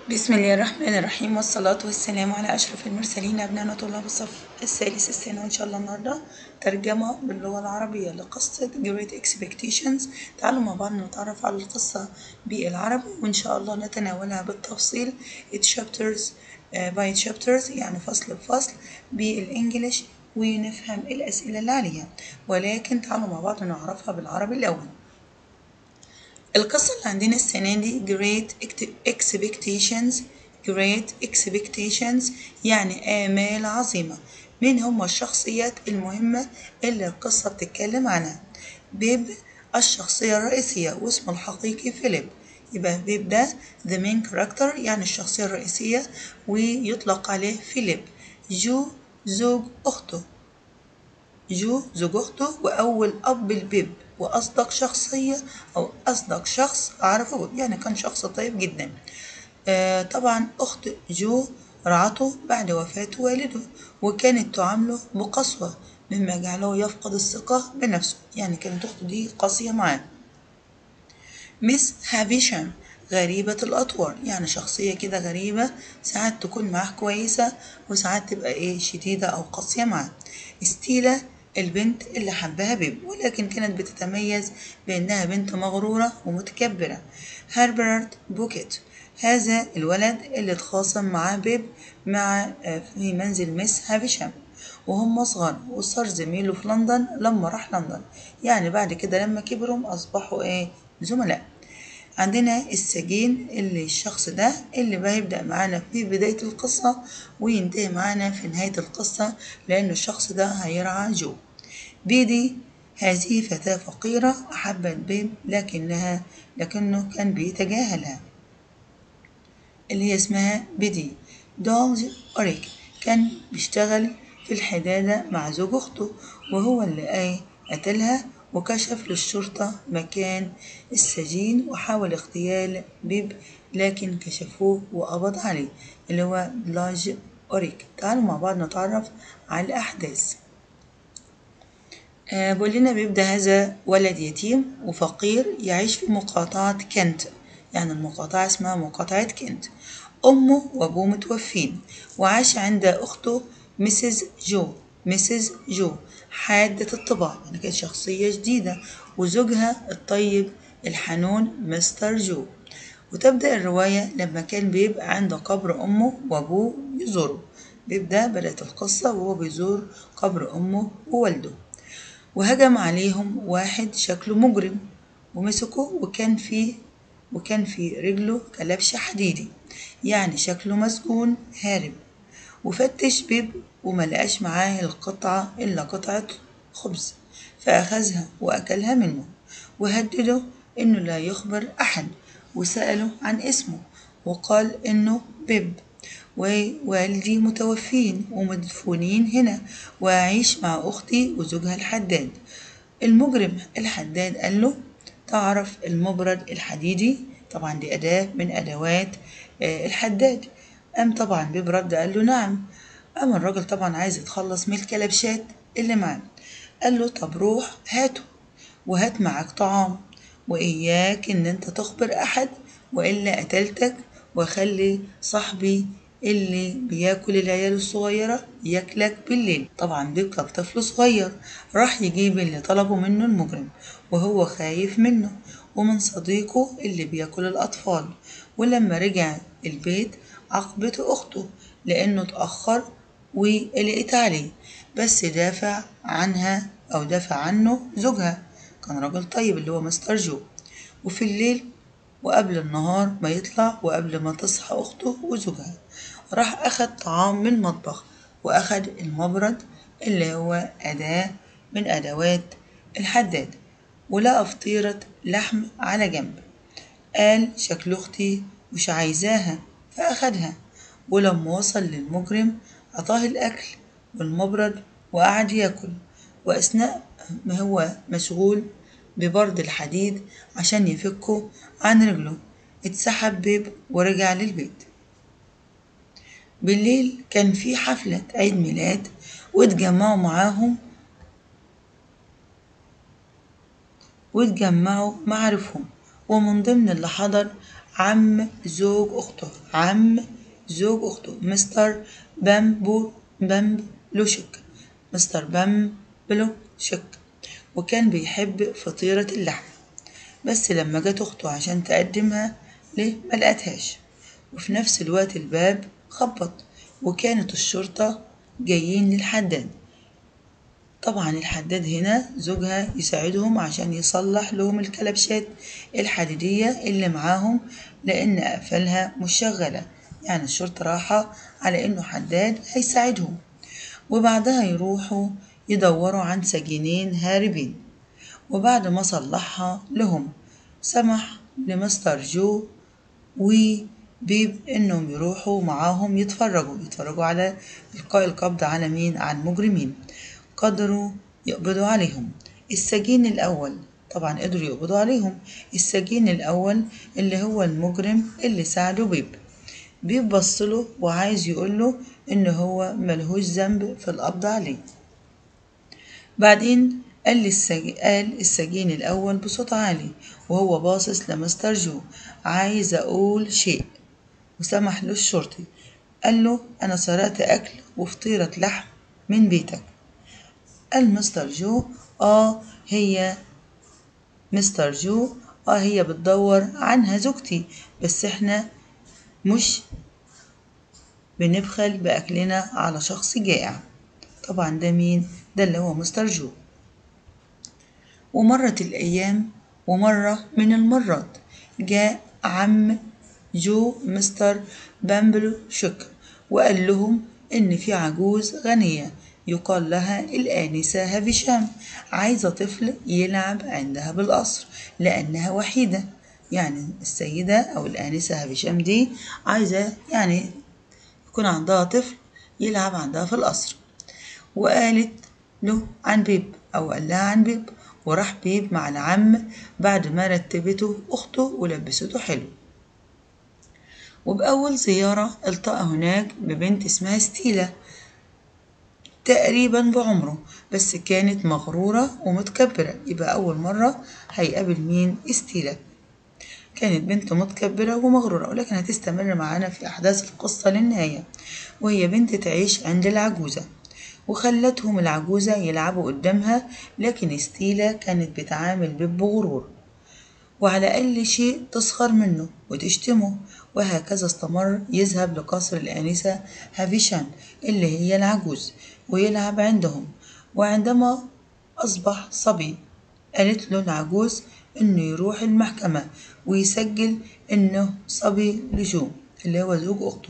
بسم الله الرحمن الرحيم والصلاة والسلام على أشرف المرسلين أبنائنا طلاب الصف الثالث الثانوي وإن شاء الله النهاردة ترجمة باللغة العربية لقصة Great Expectations تعالوا مع بعض نتعرف على القصة بالعربي وإن شاء الله نتناولها بالتفصيل chapters by chapters يعني فصل بفصل بالإنجليش ونفهم الأسئلة اللي عليها ولكن تعالوا مع بعض نعرفها بالعربي الأول القصة اللي عندنا السنة دي Great Expectations Great Expectations يعني آمال عظيمة مين هم الشخصيات المهمة اللي القصة بتتكلم عنها بيب الشخصية الرئيسية واسمه الحقيقي فيليب يبقى بيب ده the main character يعني الشخصية الرئيسية ويطلق عليه فيليب جو زوج أخته جو زوج أخته وأول أب البيب وأصدق شخصية أو أصدق شخص أعرفه يعني كان شخص طيب جدا آه طبعا أخت جو رعته بعد وفاة والده وكانت تعامله بقسوة مما جعله يفقد الثقة بنفسه يعني كانت أخته دي قاسية معاه مس هافيشام غريبة الأطوار يعني شخصية كده غريبة ساعات تكون معاه كويسة وساعات تبقى إيه شديدة أو قاسية معاه ستيلا البنت اللي حبها بيب ولكن كانت بتتميز بأنها بنت مغرورة ومتكبرة هربرت بوكيت هذا الولد اللي اتخاصم معاه بيب مع في منزل مس هافشام وهم صغار وصار زميله في لندن لما راح لندن يعني بعد كده لما كبروا أصبحوا إيه زملاء عندنا السجين اللي الشخص ده اللي بقى يبدأ معانا في بداية القصة وينتهي معانا في نهاية القصة لأن الشخص ده هيرعى جو بيدي هذه فتاة فقيرة أحبت بيب لكنها لكنه كان بيتجاهلها اللي هي اسمها بيدي دولز أوريك كان بيشتغل في الحدادة مع زوج أخته وهو اللي أي قتلها وكشف للشرطة مكان السجين وحاول اغتيال بيب لكن كشفوه وقبض عليه اللي هو بلاج أوريك تعالوا مع بعض نتعرف على الأحداث آه بقول لنا بيبدأ هذا ولد يتيم وفقير يعيش في مقاطعة كنت يعني المقاطعة اسمها مقاطعة كنت أمه وأبوه متوفين وعاش عند أخته مسز جو مسز جو حادة الطباع يعني كانت شخصية جديدة وزوجها الطيب الحنون مستر جو وتبدأ الرواية لما كان بيبقى عند قبر أمه وأبوه يزوره بيبدأ بدأت القصة وهو بيزور قبر أمه ووالده وهجم عليهم واحد شكله مجرم ومسكه وكان فيه وكان في رجله كلبش حديدي يعني شكله مسجون هارب وفتش بيب وملقاش معاه القطعة إلا قطعة خبز فأخذها وأكلها منه وهدده إنه لا يخبر أحد وسأله عن اسمه وقال إنه بيب ووالدي متوفين ومدفونين هنا وأعيش مع أختي وزوجها الحداد المجرم الحداد قال له تعرف المبرد الحديدي طبعا دي أداة من أدوات الحداد قام طبعا بيب رد قال له نعم قام الراجل طبعا عايز يتخلص من الكلبشات اللي معاه قال له طب روح هاته وهات معاك طعام وإياك إن أنت تخبر أحد وإلا قتلتك وخلي صاحبي اللي بياكل العيال الصغيرة ياكلك بالليل طبعا بيب كان طفل صغير راح يجيب اللي طلبه منه المجرم وهو خايف منه ومن صديقه اللي بياكل الأطفال ولما رجع البيت عاقبته أخته لأنه اتأخر وقلقت عليه بس دافع عنها أو دافع عنه زوجها كان راجل طيب اللي هو مستر جو وفي الليل وقبل النهار ما يطلع وقبل ما تصحى أخته وزوجها راح أخد طعام من المطبخ وأخد المبرد اللي هو أداة من أدوات الحداد ولقى فطيرة لحم على جنب قال شكل أختي مش عايزاها فأخدها ولما وصل للمجرم عطاه الأكل والمبرد وقعد ياكل وأثناء ما هو مشغول ببرد الحديد عشان يفكه عن رجله اتسحب بيب ورجع للبيت بالليل كان في حفلة عيد ميلاد واتجمعوا معاهم واتجمعوا معارفهم ومن ضمن اللي حضر عم زوج أخته عم زوج أخته مستر بامبو بامبلوشك مستر بامبلوشك وكان بيحب فطيرة اللحم بس لما جت أخته عشان تقدمها ليه ملقتهاش وفي نفس الوقت الباب خبط وكانت الشرطة جايين للحداد طبعا الحداد هنا زوجها يساعدهم عشان يصلح لهم الكلبشات الحديدية اللي معاهم لأن قفلها مش شغالة يعني الشرطة راحة على إنه حداد هيساعدهم وبعدها يروحوا يدوروا عن سجينين هاربين وبعد ما صلحها لهم سمح لمستر جو وبيب إنهم يروحوا معاهم يتفرجوا يتفرجوا على إلقاء القبض على مين على المجرمين قدروا يقبضوا عليهم السجين الأول طبعا قدروا يقبضوا عليهم السجين الأول اللي هو المجرم اللي ساعده بيب بيب بصله وعايز يقوله إن هو ملهوش ذنب في القبض عليه بعدين قال السج... قال السجين الأول بصوت عالي وهو باصص لمستر جو عايز أقول شيء وسمح له الشرطي قال له أنا سرقت أكل وفطيرة لحم من بيتك قال مستر جو آه هي مستر جو آه هي بتدور عنها زوجتي بس إحنا مش بنبخل بأكلنا على شخص جائع طبعا ده مين؟ ده اللي هو مستر جو ومرت الأيام ومرة من المرات جاء عم جو مستر بامبلو شك وقال لهم إن في عجوز غنية يقال لها الآنسة هافشام عايزة طفل يلعب عندها بالقصر لأنها وحيدة يعني السيدة أو الآنسة هافشام دي عايزة يعني يكون عندها طفل يلعب عندها في القصر وقالت له عن بيب أو قال لها عن بيب وراح بيب مع العم بعد ما رتبته أخته ولبسته حلو وبأول زيارة التقى هناك ببنت اسمها ستيلا تقريبا بعمره بس كانت مغرورة ومتكبرة يبقى أول مرة هيقابل مين ستيلا كانت بنت متكبرة ومغرورة ولكن هتستمر معانا في أحداث القصة للنهاية وهي بنت تعيش عند العجوزة وخلتهم العجوزة يلعبوا قدامها لكن ستيلا كانت بتعامل بيب بغرور وعلى أقل شيء تسخر منه وتشتمه وهكذا استمر يذهب لقصر الآنسة هافيشان اللي هي العجوز ويلعب عندهم وعندما أصبح صبي قالت له العجوز إنه يروح المحكمة ويسجل إنه صبي لجو اللي هو زوج أخته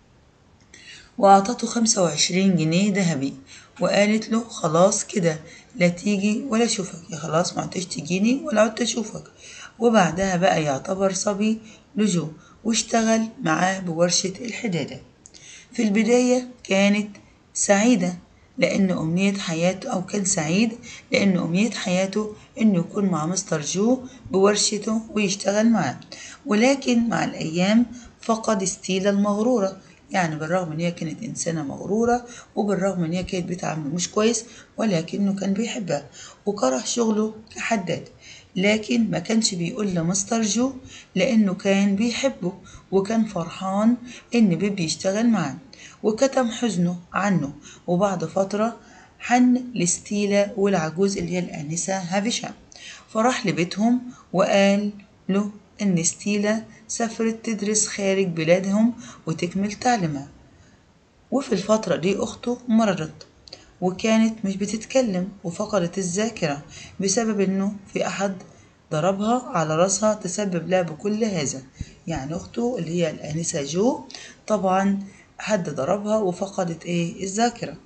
وأعطته خمسة وعشرين جنيه ذهبي وقالت له خلاص كده لا تيجي ولا أشوفك يا خلاص ما عدتش تجيني ولا عدت أشوفك وبعدها بقى يعتبر صبي لجو واشتغل معاه بورشة الحدادة في البداية كانت سعيدة لأن أمنية حياته أو كان سعيد لأن أمنية حياته إنه يكون مع مستر جو بورشته ويشتغل معاه ولكن مع الأيام فقد ستيلا المغرورة يعني بالرغم إن هي كانت إنسانة مغرورة وبالرغم إن هي كانت بتعامله مش كويس ولكنه كان بيحبها وكره شغله كحداد لكن ما كانش بيقول لمستر جو لأنه كان بيحبه وكان فرحان إن بيب يشتغل معاه وكتم حزنه عنه وبعد فترة حن لستيلا والعجوز اللي هي الآنسة هافشام فراح لبيتهم وقال له إن ستيلا سافرت تدرس خارج بلادهم وتكمل تعليمها وفي الفترة دي أخته مرضت وكانت مش بتتكلم وفقدت الذاكرة بسبب إنه في أحد ضربها على راسها تسبب لها بكل هذا يعني أخته اللي هي الآنسة جو طبعا حد ضربها وفقدت إيه الذاكرة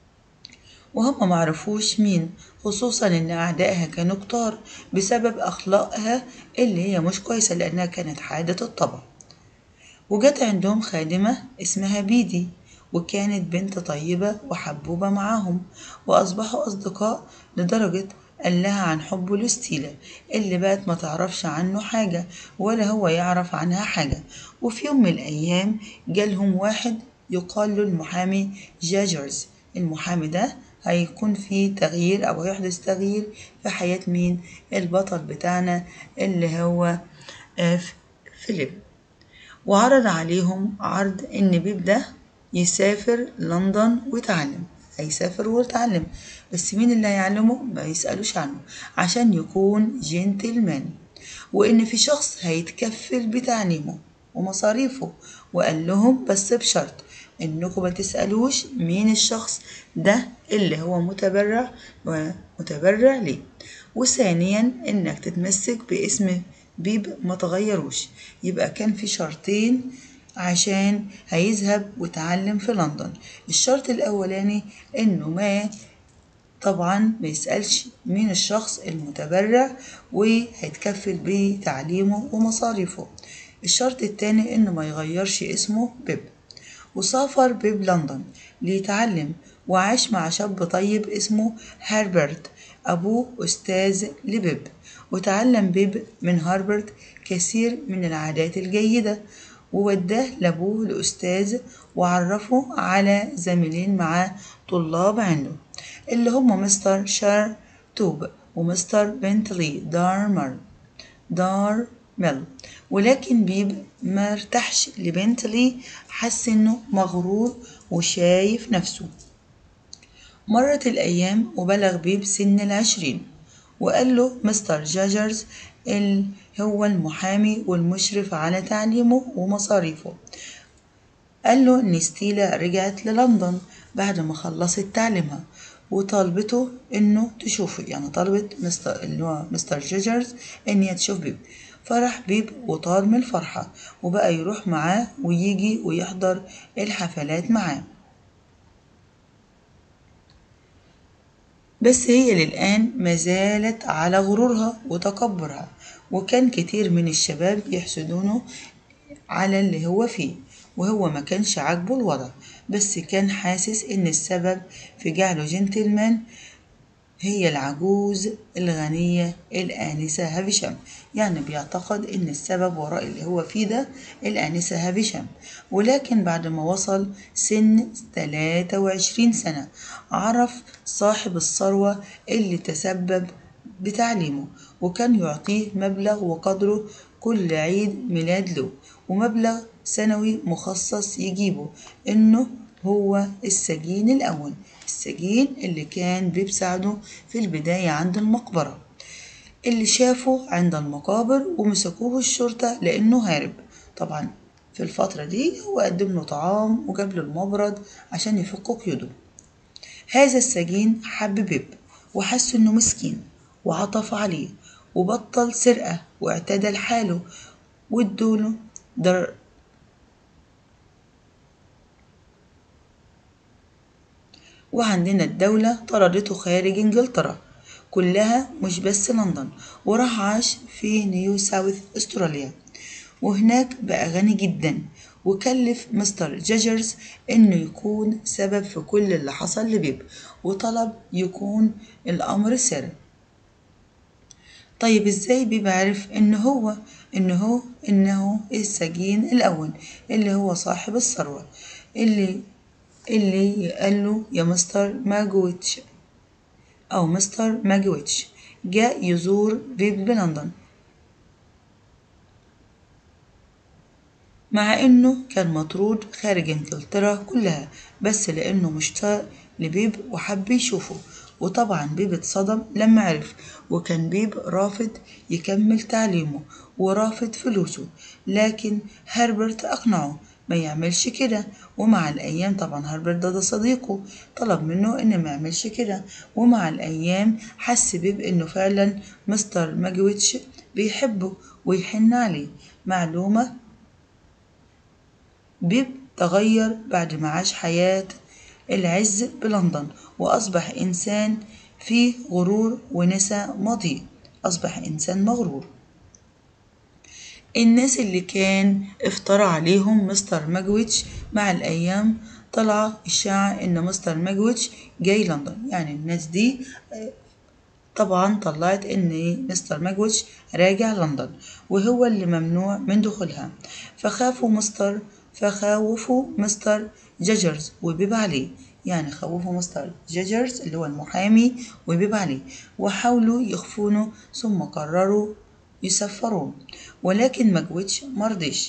وهم معرفوش مين خصوصا إن أعدائها كانوا كتار بسبب أخلاقها اللي هي مش كويسة لأنها كانت حادة الطبع وجت عندهم خادمة اسمها بيدي وكانت بنت طيبة وحبوبة معاهم وأصبحوا أصدقاء لدرجة قال لها عن حبه لستيلا اللي بقت ما تعرفش عنه حاجة ولا هو يعرف عنها حاجة وفي يوم من الأيام جالهم واحد يقال له المحامي جاجرز المحامي ده هيكون في تغيير أو هيحدث تغيير في حياة مين البطل بتاعنا اللي هو فيليب وعرض عليهم عرض إن بيب ده يسافر لندن ويتعلم هيسافر ويتعلم بس مين اللي هيعلمه ما يسألوش عنه عشان يكون جنتلمان وإن في شخص هيتكفل بتعليمه ومصاريفه وقال لهم بس بشرط إنكم ما تسألوش مين الشخص ده اللي هو متبرع ومتبرع ليه وثانيا إنك تتمسك باسم بيب ما تغيروش يبقى كان في شرطين عشان هيذهب وتعلم في لندن الشرط الأولاني إنه ما طبعا ما يسألش مين الشخص المتبرع وهيتكفل بتعليمه ومصاريفه الشرط التاني إنه ما يغيرش اسمه بيب وسافر بيب لندن ليتعلم وعاش مع شاب طيب اسمه هربرت أبوه أستاذ لبيب وتعلم بيب من هاربرت كثير من العادات الجيدة ووداه لأبوه الأستاذ وعرفه على زميلين معاه طلاب عنده اللي هم مستر شار توب ومستر بنتلي دارمر دارمل ولكن بيب ما ارتاحش لبنتلي حس انه مغرور وشايف نفسه مرت الأيام وبلغ بيب سن العشرين وقال له مستر جاجرز اللي هو المحامي والمشرف على تعليمه ومصاريفه قال له إن ستيلا رجعت للندن بعد ما خلصت تعليمها وطالبته إنه تشوفه يعني طلبت مستر اللي هو مستر جاجرز إن هي تشوف بيب فرح بيب وطار من الفرحة وبقى يروح معاه ويجي ويحضر الحفلات معاه بس هي للآن ما زالت على غرورها وتكبرها وكان كتير من الشباب يحسدونه على اللي هو فيه وهو ما كانش عاجبه الوضع بس كان حاسس ان السبب في جعله جنتلمان هي العجوز الغنية الآنسة هافشام يعني بيعتقد إن السبب وراء اللي هو فيه ده الآنسة هافشام ولكن بعد ما وصل سن 23 سنة عرف صاحب الثروة اللي تسبب بتعليمه وكان يعطيه مبلغ وقدره كل عيد ميلاد له ومبلغ سنوي مخصص يجيبه إنه هو السجين الأول السجين اللي كان بيساعده في البداية عند المقبرة اللي شافه عند المقابر ومسكوه الشرطة لأنه هارب طبعا في الفترة دي هو قدم له طعام وجاب له المبرد عشان يفك قيوده هذا السجين حب بيب وحس انه مسكين وعطف عليه وبطل سرقة واعتدل حاله وادوله در وعندنا الدولة طردته خارج انجلترا كلها مش بس لندن وراح عاش في نيو ساوث استراليا وهناك بقى غني جدا وكلف مستر جاجرز انه يكون سبب في كل اللي حصل لبيب وطلب يكون الامر سر طيب ازاي بيب عرف ان هو ان هو انه السجين الاول اللي هو صاحب الثروة اللي اللي قال له يا مستر ماجويتش أو مستر ماجويتش جاء يزور بيب بلندن مع إنه كان مطرود خارج إنجلترا كلها بس لأنه مشتاق لبيب وحب يشوفه وطبعا بيب اتصدم لما عرف وكان بيب رافض يكمل تعليمه ورافض فلوسه لكن هربرت أقنعه ما يعملش كده ومع الأيام طبعا هربرت ده, ده صديقه طلب منه إن ما يعملش كده ومع الأيام حس بيب إنه فعلا مستر ماجويتش بيحبه ويحن عليه معلومة بيب تغير بعد ما عاش حياة العز بلندن وأصبح إنسان فيه غرور ونسى ماضي أصبح إنسان مغرور الناس اللي كان افترى عليهم مستر ماجويتش مع الأيام طلع إشاعة إن مستر ماجويتش جاي لندن يعني الناس دي طبعا طلعت إن مستر ماجويتش راجع لندن وهو اللي ممنوع من دخولها فخافوا مستر فخوفوا مستر جاجرز وبيب عليه يعني خوفوا مستر جاجرز اللي هو المحامي وبيب عليه وحاولوا يخفونه ثم قرروا يسفروه ولكن ماجويتش مرضيش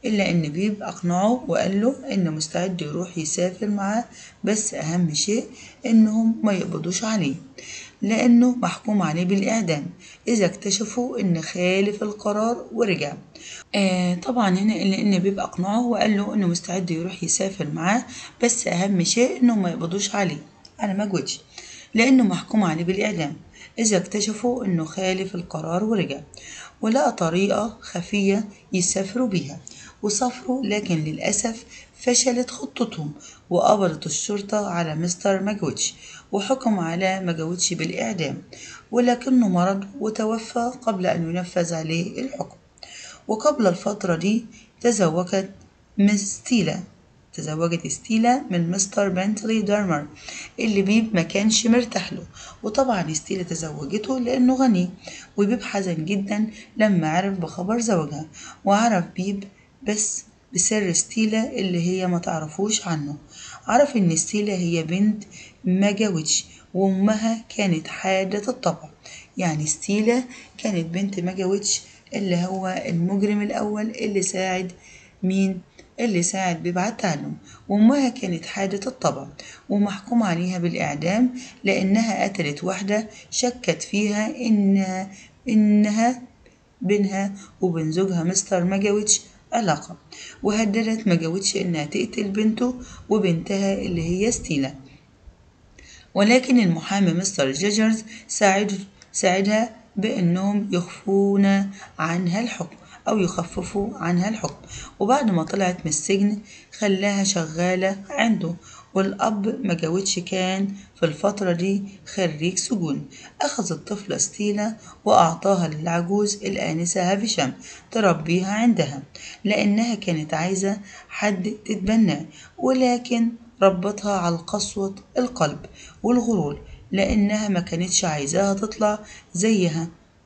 إلا إن بيب أقنعه وقال له إنه مستعد يروح يسافر معاه بس أهم شيء إنهم ما يقبضوش عليه لأنه محكوم عليه بالإعدام إذا اكتشفوا إن خالف القرار ورجع آه طبعا هنا إلا إن بيب أقنعه وقال له إنه مستعد يروح يسافر معاه بس أهم شيء إنه ما يقبضوش عليه أنا ما جوتش لأنه محكوم عليه بالإعدام إذا اكتشفوا إنه خالف القرار ورجع ولقى طريقة خفية يسافروا بيها وسافروا لكن للأسف فشلت خطتهم وقبضت الشرطة على مستر ماجويتش وحكم على ماجويتش بالإعدام ولكنه مرض وتوفى قبل أن ينفذ عليه الحكم وقبل الفترة دي تزوجت مس ستيلا تزوجت ستيلا من مستر بنتلي دارمر اللي بيب ما كانش مرتاح له وطبعا ستيلا تزوجته لأنه غني وبيب حزن جدا لما عرف بخبر زواجها وعرف بيب بس بسر ستيلا اللي هي ما تعرفوش عنه عرف ان ستيلا هي بنت ماجاويتش وامها كانت حادة الطبع يعني ستيلا كانت بنت ماجاويتش اللي هو المجرم الأول اللي ساعد مين اللي ساعد بيبعت عنه وأمها كانت حادة الطبع ومحكوم عليها بالإعدام لأنها قتلت واحدة شكت فيها إن إنها بينها وبين زوجها مستر ماجاويتش علاقة وهددت ماجاويتش إنها تقتل بنته وبنتها اللي هي ستيلا ولكن المحامي مستر جيجرز ساعد ساعدها بأنهم يخفون عنها الحكم أو يخففوا عنها الحكم وبعد ما طلعت من السجن خلاها شغالة عنده والأب ما جاوتش كان في الفترة دي خريج سجون أخذ الطفلة ستيلا وأعطاها للعجوز الآنسة هافشام تربيها عندها لأنها كانت عايزة حد تتبناه ولكن ربطها على قسوة القلب والغرور لأنها ما كانتش عايزاها تطلع زيها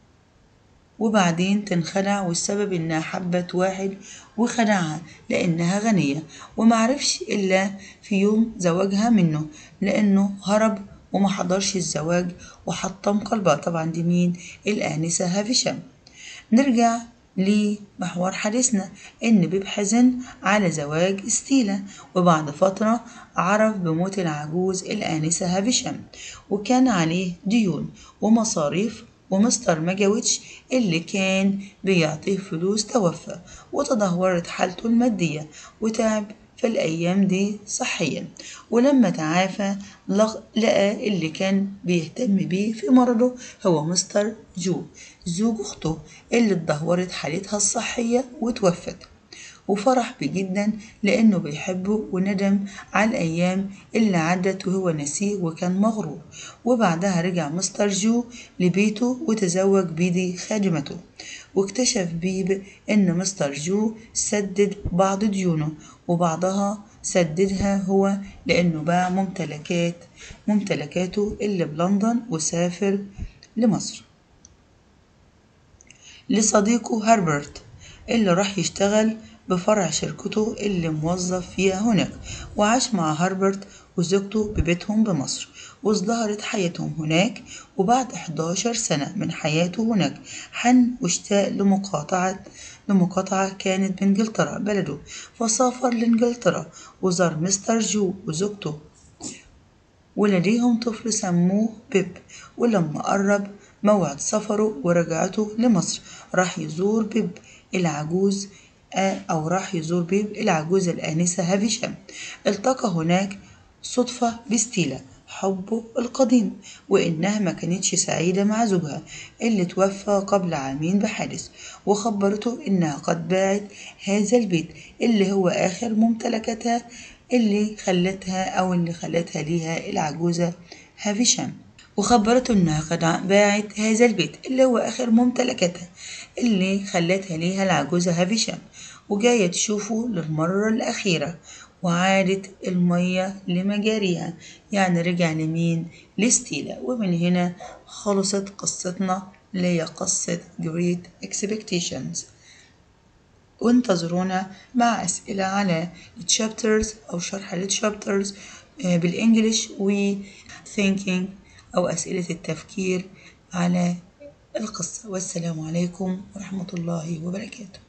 وبعدين تنخدع والسبب إنها حبت واحد وخدعها لأنها غنية ومعرفش إلا في يوم زواجها منه لأنه هرب وما حضرش الزواج وحطم قلبها طبعا دي مين الآنسة هافشام نرجع لمحور حديثنا إن بيب حزن على زواج ستيلا وبعد فترة عرف بموت العجوز الآنسة هافشام وكان عليه ديون ومصاريف ومستر ماجاويتش اللي كان بيعطيه فلوس توفى وتدهورت حالته المادية وتعب في الأيام دي صحيا ولما تعافى لقى اللي كان بيهتم بيه في مرضه هو مستر جو زوج أخته اللي اتدهورت حالتها الصحية وتوفت وفرح بيه جدا لأنه بيحبه وندم على الأيام اللي عدت وهو نسيه وكان مغرور وبعدها رجع مستر جو لبيته وتزوج بيدي خادمته واكتشف بيب إن مستر جو سدد بعض ديونه وبعضها سددها هو لأنه باع ممتلكات ممتلكاته اللي بلندن وسافر لمصر لصديقه هربرت اللي راح يشتغل بفرع شركته اللي موظف فيها هناك وعاش مع هربرت وزوجته ببيتهم بمصر وازدهرت حياتهم هناك وبعد 11 سنة من حياته هناك حن واشتاق لمقاطعة لمقاطعة كانت بإنجلترا بلده فسافر لإنجلترا وزار مستر جو وزوجته ولديهم طفل سموه بيب ولما قرب موعد سفره ورجعته لمصر راح يزور بيب العجوز أو راح يزور بيب العجوزة الآنسة هافشام التقى هناك صدفة بستيلا حبه القديم وإنها ما كانتش سعيدة مع زوجها اللي توفى قبل عامين بحادث وخبرته إنها قد باعت هذا البيت اللي هو آخر ممتلكاتها اللي خلتها أو اللي خلتها ليها العجوزة هافشام وخبرته إنها قد باعت هذا البيت اللي هو آخر ممتلكاتها اللي خلتها ليها العجوزة هافشام وجاية تشوفه للمرة الأخيرة وعادت المية لمجاريها يعني رجع لمين لستيلا ومن هنا خلصت قصتنا اللي هي قصة Great Expectations وانتظرونا مع أسئلة على الشابترز أو شرح الشابترز بالإنجليش و thinking أو أسئلة التفكير على القصة والسلام عليكم ورحمة الله وبركاته